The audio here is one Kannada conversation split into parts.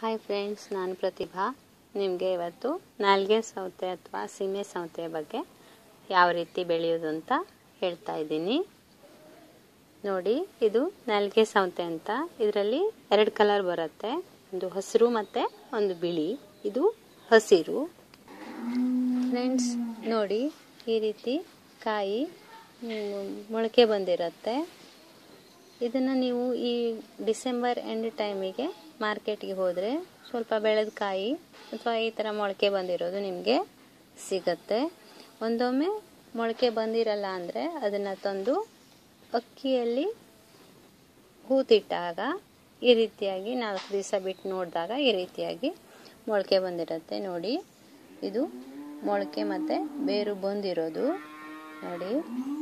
ಹಾಯ್ ಫ್ರೆಂಡ್ಸ್ ನಾನು ಪ್ರತಿಭಾ ನಿಮಗೆ ಇವತ್ತು ನಾಲ್ಗೆ ಸೌತೆ ಅಥವಾ ಸೀಮೆ ಸೌತೆ ಬಗ್ಗೆ ಯಾವ ರೀತಿ ಬೆಳೆಯೋದು ಅಂತ ಹೇಳ್ತಾ ಇದ್ದೀನಿ ನೋಡಿ ಇದು ನಾಲ್ಗೆ ಸೌತೆ ಅಂತ ಇದರಲ್ಲಿ ಎರಡು ಕಲರ್ ಬರುತ್ತೆ ಒಂದು ಹಸಿರು ಮತ್ತು ಒಂದು ಬಿಳಿ ಇದು ಹಸಿರು ಫ್ರೆಂಡ್ಸ್ ನೋಡಿ ಈ ರೀತಿ ಕಾಯಿ ಮ್, ಮೊಳಕೆ ಬಂದಿರುತ್ತೆ ಇದನ್ನು ನೀವು ಈ ಡಿಸೆಂಬರ್ ಎಂಡ್ ಟೈಮಿಗೆ ಮಾರ್ಕೆಟ್ಗೆ ಹೋದರೆ ಸ್ವಲ್ಪ ಬೆಳೆದ ಕಾಯಿ ಅಥವಾ ಈ ಥರ ಮೊಳಕೆ ಬಂದಿರೋದು ನಿಮಗೆ ಸಿಗತ್ತೆ ಒಂದೊಮ್ಮೆ ಮೊಳಕೆ ಬಂದಿರಲ್ಲ ಅಂದರೆ ಅದನ್ನು ತಂದು ಅಕ್ಕಿಯಲ್ಲಿ ಹೂತಿಟ್ಟಾಗ ಈ ರೀತಿಯಾಗಿ ನಾಲ್ಕು ದಿವಸ ಬಿಟ್ಟು ನೋಡಿದಾಗ ಈ ರೀತಿಯಾಗಿ ಮೊಳಕೆ ಬಂದಿರುತ್ತೆ ನೋಡಿ ಇದು ಮೊಳಕೆ ಮತ್ತು ಬೇರು ಬಂದಿರೋದು ನೋಡಿ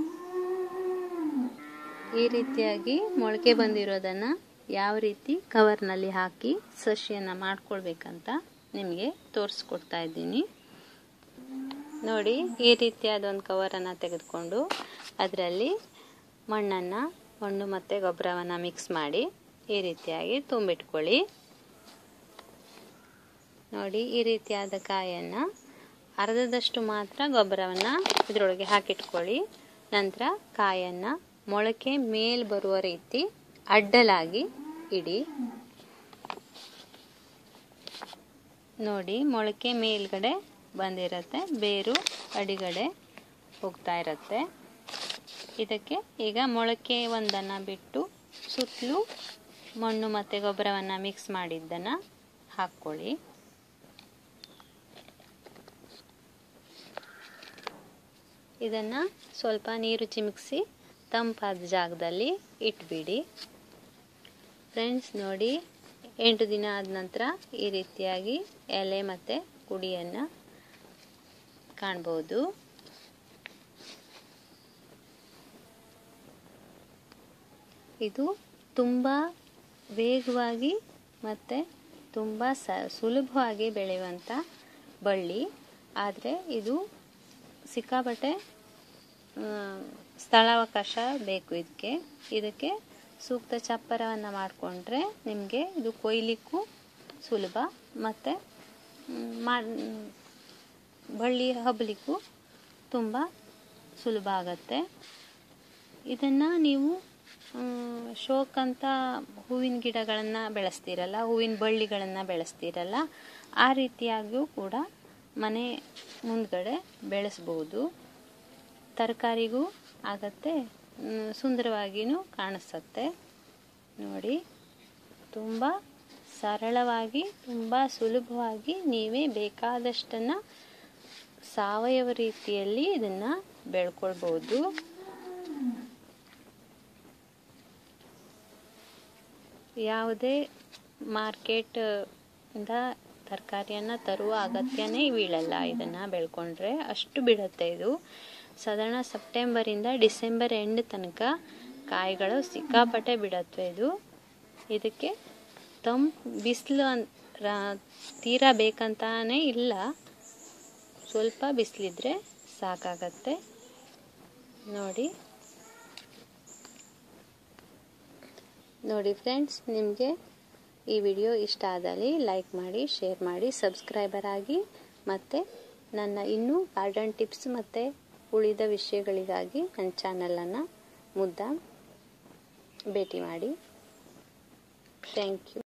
ಈ ರೀತಿಯಾಗಿ ಮೊಳಕೆ ಬಂದಿರೋದನ್ನು ಯಾವ ರೀತಿ ಕವರ್ನಲ್ಲಿ ಹಾಕಿ ಸಸಿಯನ್ನು ಮಾಡ್ಕೊಳ್ಬೇಕಂತ ನಿಮಗೆ ತೋರಿಸ್ಕೊಡ್ತಾ ಇದ್ದೀನಿ ನೋಡಿ ಈ ರೀತಿಯಾದ ಒಂದು ಕವರನ್ನು ತೆಗೆದುಕೊಂಡು ಅದರಲ್ಲಿ ಮಣ್ಣನ್ನು ಮಣ್ಣು ಮತ್ತು ಗೊಬ್ಬರವನ್ನು ಮಿಕ್ಸ್ ಮಾಡಿ ಈ ರೀತಿಯಾಗಿ ತುಂಬಿಟ್ಕೊಳ್ಳಿ ನೋಡಿ ಈ ರೀತಿಯಾದ ಕಾಯನ್ನು ಅರ್ಧದಷ್ಟು ಮಾತ್ರ ಗೊಬ್ಬರವನ್ನು ಇದರೊಳಗೆ ಹಾಕಿಟ್ಕೊಳ್ಳಿ ನಂತರ ಕಾಯನ್ನು ಮೊಳಕೆ ಮೇಲ್ ಬರುವ ರೀತಿ ಅಡ್ಡಲಾಗಿ ಇಡಿ ನೋಡಿ ಮೊಳಕೆ ಮೇಲ್ಗಡೆ ಬಂದಿರತ್ತೆ ಬೇರು ಅಡಿಗಡೆ ಹೋಗ್ತಾ ಇರತ್ತೆ ಇದಕ್ಕೆ ಈಗ ಮೊಳಕೆ ಒಂದನ್ನು ಬಿಟ್ಟು ಸುತ್ತಲೂ ಮಣ್ಣು ಮತ್ತು ಗೊಬ್ಬರವನ್ನು ಮಿಕ್ಸ್ ಮಾಡಿದ್ದನ್ನು ಹಾಕ್ಕೊಳ್ಳಿ ಇದನ್ನು ಸ್ವಲ್ಪ ನೀರು ಚಿಮುಕಿಸಿ ತಂಪಾದ ಜಾಗದಲ್ಲಿ ಇಟ್ಬಿಡಿ ಫ್ರೆಂಡ್ಸ್ ನೋಡಿ ಎಂಟು ದಿನ ಆದ ನಂತರ ಈ ರೀತಿಯಾಗಿ ಎಲೆ ಮತ್ತು ಕುಡಿಯನ್ನು ಕಾಣ್ಬೋದು ಇದು ತುಂಬ ವೇಗವಾಗಿ ಮತ್ತು ತುಂಬ ಸ ಸುಲಭವಾಗಿ ಬೆಳೆಯುವಂಥ ಬಳ್ಳಿ ಆದರೆ ಇದು ಸಿಕ್ಕಾಪಟ್ಟೆ ಸ್ಥಳಾವಕಾಶ ಬೇಕು ಇದಕ್ಕೆ ಇದಕ್ಕೆ ಸೂಕ್ತ ಚಪ್ಪರವನ್ನು ಮಾಡಿಕೊಂಡ್ರೆ ನಿಮಗೆ ಇದು ಕೊಯ್ಲಿಕ್ಕೂ ಸುಲಭ ಮತ್ತು ಬಳ್ಳಿ ಹಬ್ಬಲಿಕ್ಕೂ ತುಂಬ ಸುಲಭ ಆಗತ್ತೆ ಇದನ್ನು ನೀವು ಶೋಕ್ ಅಂತ ಹೂವಿನ ಗಿಡಗಳನ್ನು ಬೆಳೆಸ್ತೀರಲ್ಲ ಹೂವಿನ ಬಳ್ಳಿಗಳನ್ನು ಬೆಳೆಸ್ತೀರಲ್ಲ ಆ ರೀತಿಯಾಗಿಯೂ ಕೂಡ ಮನೆ ಮುಂದ್ಗಡೆ ಬೆಳೆಸ್ಬೋದು ತರಕಾರಿಗೂ ಆಗತ್ತೆ ಸುಂದರವಾಗಿಯೂ ಕಾಣಿಸುತ್ತೆ ನೋಡಿ ತುಂಬ ಸರಳವಾಗಿ ತುಂಬ ಸುಲಭವಾಗಿ ನೀವೇ ಬೇಕಾದಷ್ಟನ್ನು ಸಾವಯವ ರೀತಿಯಲ್ಲಿ ಇದನ್ನು ಬೆಳ್ಕೊಳ್ಬೋದು ಯಾವುದೇ ಮಾರ್ಕೆಟ್ ಇಂದ ತರಕಾರಿಯನ್ನು ತರುವ ಅಗತ್ಯನೇ ಬೀಳಲ್ಲ ಇದನ್ನು ಬೆಳ್ಕೊಂಡ್ರೆ ಅಷ್ಟು ಬಿಡುತ್ತೆ ಇದು ಸಾಧಾರಣ ಸೆಪ್ಟೆಂಬರಿಂದ ಡಿಸೆಂಬರ್ ಎಂಡ್ ತನಕ ಕಾಯಿಗಳು ಸಿಕ್ಕಾಪಟ್ಟೆ ಬಿಡತ್ವೆ ಇದು ಇದಕ್ಕೆ ತಂಪು ಬಿಸಿಲು ತೀರಾ ಬೇಕಂತಾನೇ ಇಲ್ಲ ಸ್ವಲ್ಪ ಬಿಸಿಲಿದ್ರೆ ಸಾಕಾಗತ್ತೆ ನೋಡಿ ನೋಡಿ ಫ್ರೆಂಡ್ಸ್ ನಿಮಗೆ ಈ ವಿಡಿಯೋ ಇಷ್ಟ ಆದಲ್ಲಿ ಲೈಕ್ ಮಾಡಿ ಶೇರ್ ಮಾಡಿ ಸಬ್ಸ್ಕ್ರೈಬರ್ ಆಗಿ ಮತ್ತು ನನ್ನ ಇನ್ನೂ ಗಾರ್ಡನ್ ಟಿಪ್ಸ್ ಮತ್ತು ಉಳಿದ ವಿಷಯಗಳಿಗಾಗಿ ನನ್ನ ಚಾನಲನ್ನು ಮುದ್ದ ಭೇಟಿ ಮಾಡಿ ಥ್ಯಾಂಕ್ ಯು